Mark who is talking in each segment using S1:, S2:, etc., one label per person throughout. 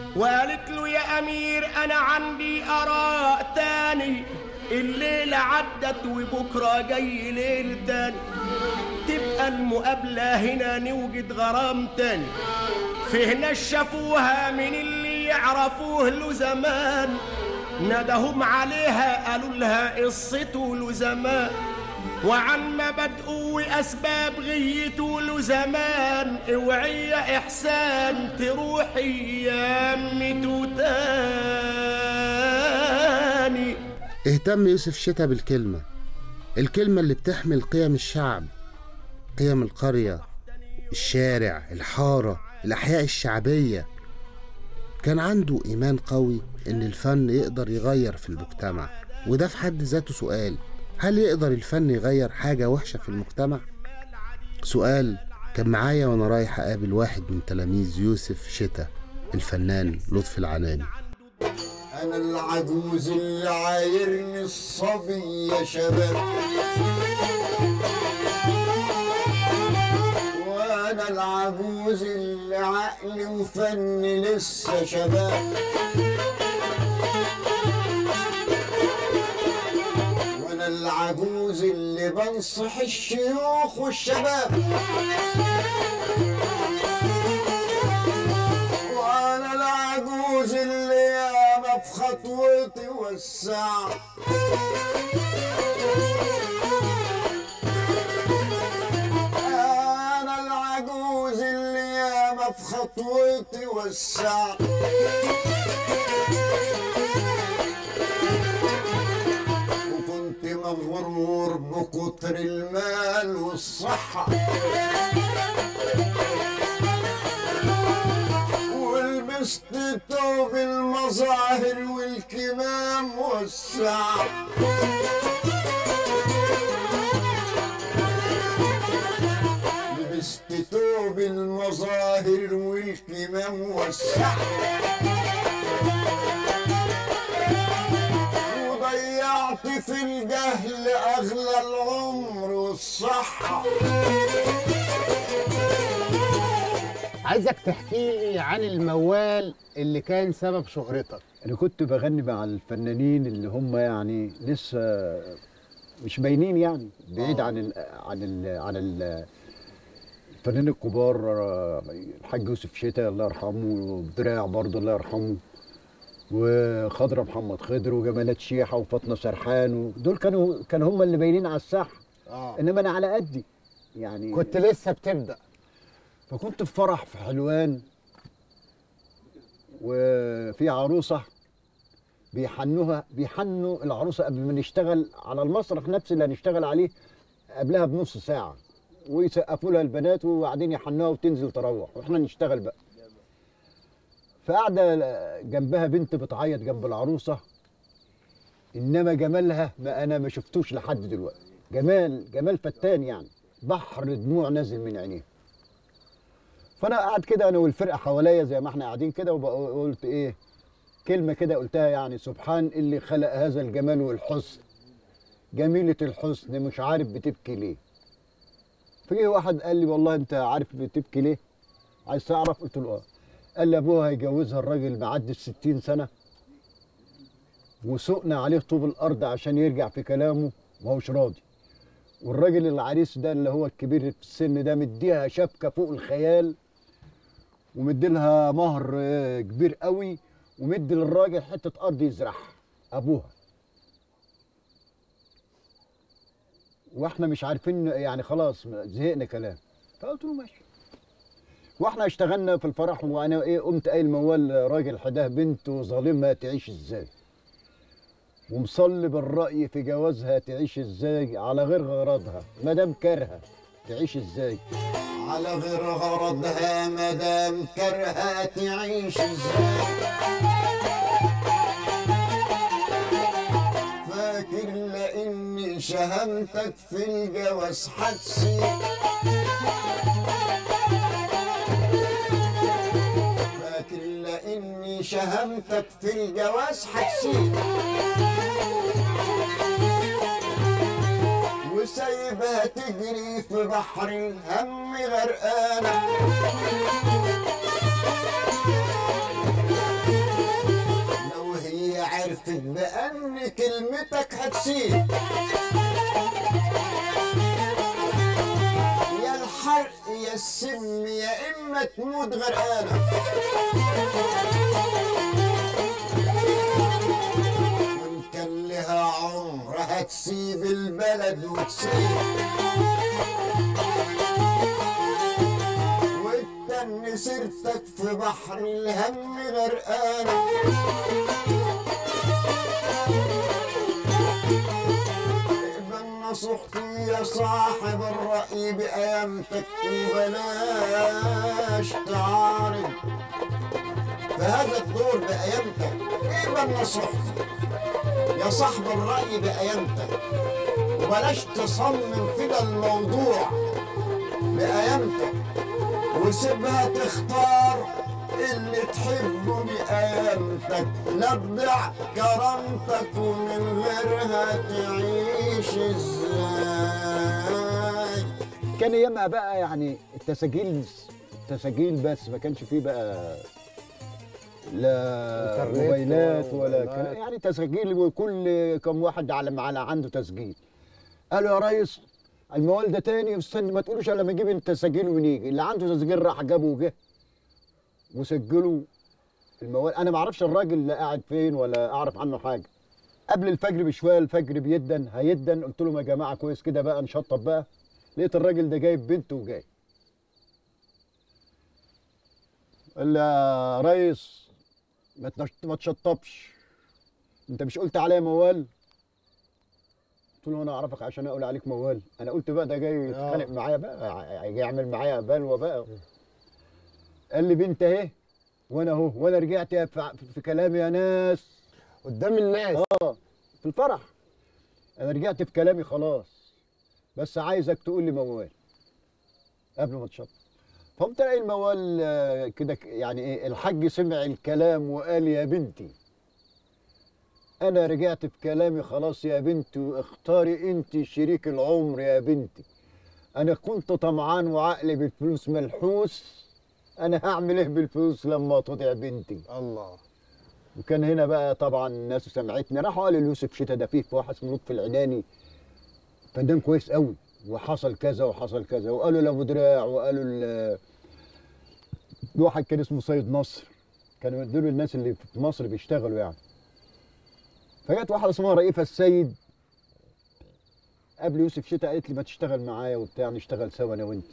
S1: وقالت له يا أمير أنا عندي آراء تاني الليلة عدت وبكرة جاي ليل تاني تبقى المقابلة هنا نوجد غرام تاني في ناس شافوها من اللي يعرفوه له زمان ندهم عليها قالوا لها قصته له زمان وعن ما بدءوا واسباب غيته له زمان اوعي يا احسان تروحي يا امته تاني
S2: اهتم يوسف شتا بالكلمة الكلمة اللي بتحمل قيم الشعب قيم القرية الشارع الحارة الأحياء الشعبية كان عنده إيمان قوي إن الفن يقدر يغير في المجتمع وده في حد ذاته سؤال هل يقدر الفن يغير حاجة وحشة في المجتمع؟ سؤال كان معايا وأنا رايح أقابل واحد من تلاميذ يوسف شتا الفنان لطفي العناني
S3: انا العجوز اللي عايرني الصبي يا شباب وانا العجوز اللي عقلي وفني لسه شباب وانا العجوز اللي بنصح الشيوخ والشباب وانا العجوز اللي ياما بخطوتي وسع انا العجوز اللي ياما بخطوتي وسع وكنت مغرور بكتر المال والصحه ولبست توب المظاهر والكمام والسعر لبست توب المظاهر والكمام والسعر وضيعت في الجهل أغلى العمر والصحة
S4: عايزك تحكي لي عن الموال اللي كان سبب شهرتك
S5: انا كنت بغني مع الفنانين اللي هم يعني لسه مش باينين يعني بعيد عن ال عن ال عن ال الفنانين الكبار آه، الحاج يوسف شتا الله يرحمه ودراع برضه الله يرحمه وخضرة محمد خضر وجمالات شيحة وفاطمة سرحان دول كانوا كانوا هم اللي باينين على الساحة
S4: اه
S5: انما انا على قدي يعني
S4: كنت لسه بتبدا
S5: فكنت في فرح في حلوان وفي عروسة بيحنوها بيحنوا العروسة قبل ما نشتغل على المسرح نفس اللي هنشتغل عليه قبلها بنص ساعة ويسقفوا لها البنات وبعدين يحنوها وتنزل تروح واحنا نشتغل بقى فقاعدة جنبها بنت بتعيط جنب العروسة انما جمالها ما انا ما شفتوش لحد دلوقتي جمال جمال فتان يعني بحر دموع نازل من عينيه فانا قاعد كده انا والفرقه حواليا زي ما احنا قاعدين كده وقلت ايه كلمه كده قلتها يعني سبحان اللي خلق هذا الجمال والحسن جميله الحسن مش عارف بتبكي ليه فجه واحد قال لي والله انت عارف بتبكي ليه عايز تعرف قلت له اه قال لي ابوها هيجوزها الراجل معدي الستين سنه وسقنا عليه طوب الارض عشان يرجع في كلامه ما هوش راضي والراجل العريس ده اللي هو الكبير في السن ده مديها شبكه فوق الخيال ومديلها مهر آه، كبير قوي ومدي للراجل حته ارض يزرعها ابوها واحنا مش عارفين يعني خلاص زهقنا كلام فقلت له ماشي واحنا اشتغلنا في الفرح وانا ايه قمت قايل موال راجل حداه بنت وظالمها تعيش ازاي ومصلي بالرأي في جوازها تعيش ازاي على غير غرضها مادام كارهه تعيش ازاي
S3: على غير غرضها مدام كرهها تعيش ازاي فاكر لاني شهمتك في الجواز حدسي فاكر لاني شهمتك في الجواز حدسي وسايبها تجري في بحر الهم غرقانة كلمتك هتسيب يا الحرق يا السم يا اما تموت غرقانه وان كان لها عمر هتسيب البلد وتسيب وتتن سيرتك في بحر الهم غرقانه اقبل نصيحتي يا صاحب الرأي بأيامتك وبلاش تعارض في هذا الدور بأيامتك اقبل نصيحتي يا صاحب الرأي بأيامتك وبلاش تصمم كده الموضوع بأيامتك وسيبها تختار اللي تحبه بأيامتك لا تضيع كرامتك ومن غيرها تعيش ازاي
S5: كان ايامها بقى يعني التسجيل التسجيل بس ما كانش فيه بقى لا
S4: إنترنت
S5: موبايلات ولا
S4: ولا-
S5: كان يعني تسجيل وكل كم واحد على على عنده تسجيل قالوا يا ريس الموال ده تاني استنى ما تقولوش الا لما نجيب التسجيل ونيجي اللي عنده تسجيل راح جابه وجه وسجلوا الموال انا ما اعرفش الراجل اللي قاعد فين ولا اعرف عنه حاجه قبل الفجر بشويه الفجر بيدن هيدن قلت لهم يا جماعه كويس كده بقى نشطب بقى لقيت الراجل ده جايب بنته وجاي قال لي يا ريس ما تنش- ما تشطبش انت مش قلت عليا موال قلت له انا اعرفك عشان اقول عليك موال انا قلت بقى ده جاي يتخانق معايا بقى جاي يعمل معايا بلوه بقى قال لي بنت اهي وانا اهو وانا رجعت في, في كلامي يا ناس
S4: قدام الناس
S5: اه في الفرح انا رجعت في كلامي خلاص بس عايزك تقول لي موال قبل ما تشطب فقمت الاقي الموال آه، كده ك- يعني ايه الحاج سمع الكلام وقال يا بنتي انا رجعت في كلامي خلاص يا بنتي واختاري انت شريك العمر يا بنتي انا كنت طمعان وعقلي بالفلوس ملحوس انا هعمل ايه بالفلوس لما تضيع بنتي
S4: الله
S5: وكان هنا بقى طبعا الناس سمعتني راحوا قالوا ليوسف شتا ده فيه واحد اسمه لطفي العناني فنان كويس قوي وحصل كذا وحصل كذا وقالوا لابو دراع وقالوا ل- واحد كان اسمه سيد نصر كانوا دول الناس اللي في مصر بيشتغلوا يعني فجت واحده اسمها رئيفه السيد قبل يوسف شتا قالت لي ما تشتغل معايا وبتاع نشتغل سوا انا وانت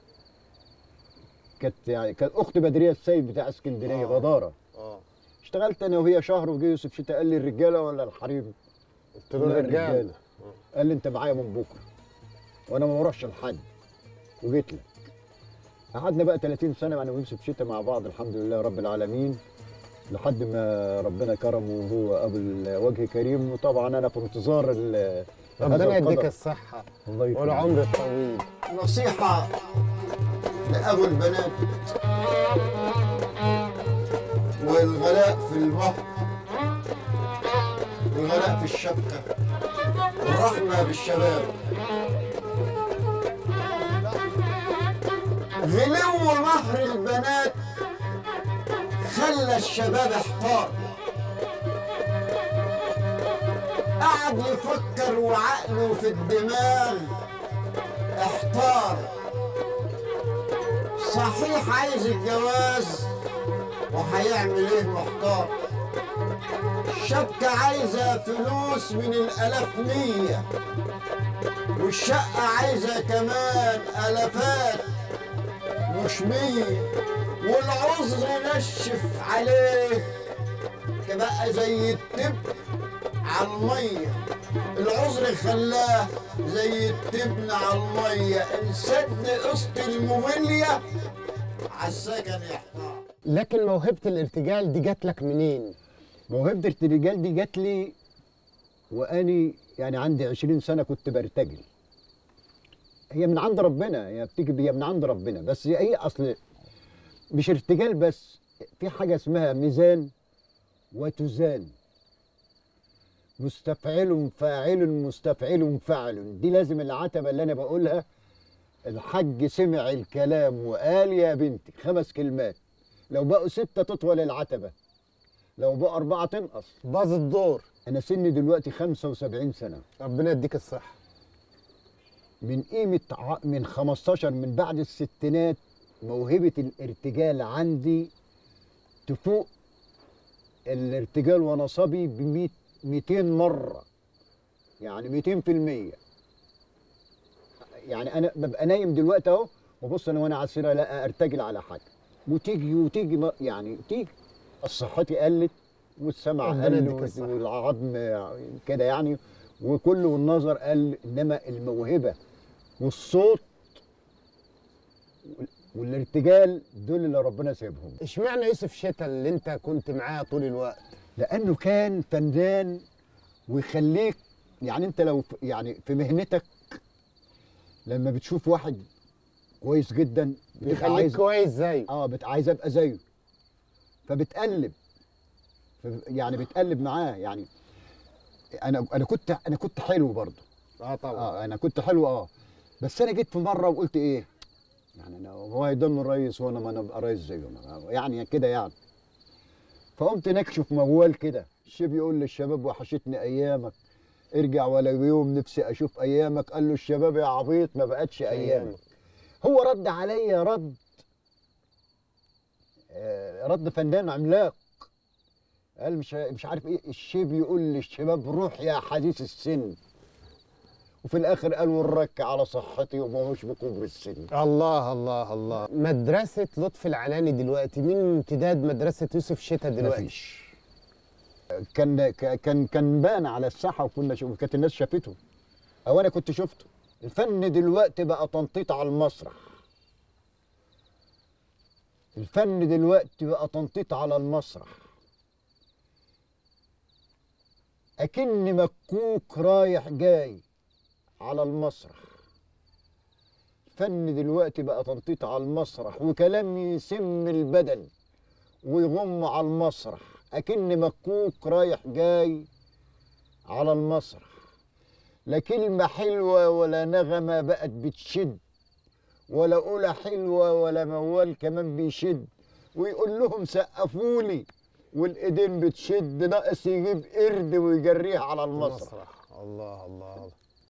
S5: كانت يعني كانت اخت بدريه السيد بتاع اسكندريه
S4: آه.
S5: بداره
S4: اه
S5: اشتغلت انا وهي شهر وجه يوسف شتا قال لي الرجاله ولا الحريم؟
S4: قلت له
S5: لا،
S4: الرجال
S5: قال لي انت معايا من بكره وانا ما بروحش لحد وجيت لك قعدنا بقى 30 سنه انا ويوسف شتا مع بعض الحمد لله رب العالمين لحد ما ربنا كرمه وهو ابو الوجه كريم وطبعا انا في انتظار ال- هذا
S4: ربنا يديك
S5: القدر.
S4: الصحة
S5: الله يكرمك
S4: والعمر الطويل
S3: نصيحة لأبو البنات والغلاء في المهر والغلاء في الشبكة والرحمة بالشباب غلو مهر البنات خلى الشباب احتار قعد يفكر وعقله في الدماغ احتار صحيح عايز الجواز وهيعمل ايه محتار الشبكة عايزة فلوس من الألاف مية والشقة عايزة كمان ألفات مش مية والعذر نشف عليه بقى زي التبن على المية العذر خلاه زي التبن على المية انسد قسط الموبيليا عالسكن يحتار
S4: لكن موهبة الارتجال دي جات لك منين؟
S5: موهبه الارتجال دي جات لي واني يعني عندي 20 سنه كنت برتجل هي من عند ربنا هي بتيجي هي من عند ربنا بس هي اصل مش ارتجال بس في حاجه اسمها ميزان وتزان مستفعل فاعل مستفعل فاعل دي لازم العتبه اللي انا بقولها الحج سمع الكلام وقال يا بنتي خمس كلمات لو بقوا ستة تطول العتبة لو بقوا أربعة تنقص
S4: باظ الدور
S5: انا سني دلوقتي 75 سنه
S4: ربنا يديك الصحه
S5: من قيمه ع- من 15 من بعد الستينات موهبه الارتجال عندي تفوق الارتجال وانا صبي ب 100 200 مره يعني 200 في المية يعني انا ببقى نايم دلوقتي اهو وبص انا وانا على السرير لا ارتجل على حاجه وتيجي وتيجي ما- يعني تيجي صحتي قلت والسمع
S4: ربنا
S5: قل
S4: يديك
S5: وال-
S4: الصحة.
S5: والعظم كده يعني وكل والنظر قل انما الموهبه والصوت وال- والارتجال دول اللي ربنا سايبهم
S4: اشمعنى يوسف شتا اللي انت كنت معاه طول الوقت
S5: لانه كان فنان ويخليك يعني انت لو في- يعني في مهنتك لما بتشوف واحد كويس جدا بتبقى
S4: بيخليك
S5: عايز
S4: كويس زيه
S5: اه بت عايز ابقى زيه فبتقلب ف- يعني بتقلب معاه يعني انا انا كنت انا كنت حلو برضه
S4: اه طبعا
S5: اه انا كنت حلو اه بس انا جيت في مره وقلت ايه يعني انا هو يضم الرئيس وانا ما انا ابقى رئيس زيه أنا- يعني كده يعني فقمت نكشف موال كده الشيب يقول للشباب وحشتني ايامك ارجع ولا يوم نفسي اشوف ايامك قال له الشباب يا عبيط ما بقتش ايامك هو رد عليا رد آه، رد فنان عملاق قال مش مش عارف ايه الشيب يقول للشباب روح يا حديث السن وفي الاخر قال والرك على صحتي وما هوش بكبر السن
S4: الله الله الله مدرسة لطفي العناني دلوقتي مين امتداد مدرسة يوسف شتا دلوقتي؟
S5: مفيش كان ك- كان كان بان على الساحه وكنا شوف كانت الناس شافته او انا كنت شفته الفن دلوقتي بقى تنطيط على المسرح الفن دلوقتي بقى تنطيط على المسرح أكن مكوك رايح جاي على المسرح الفن دلوقتي بقى تنطيط على المسرح وكلام يسم البدن ويغم على المسرح أكن مكوك رايح جاي على المسرح لا كلمة حلوة ولا نغمة بقت بتشد ولا أولى حلوة ولا موال كمان بيشد ويقول لهم سقفولي والإيدين بتشد ناقص يجيب قرد ويجريه على المسرح
S4: المسرح الله الله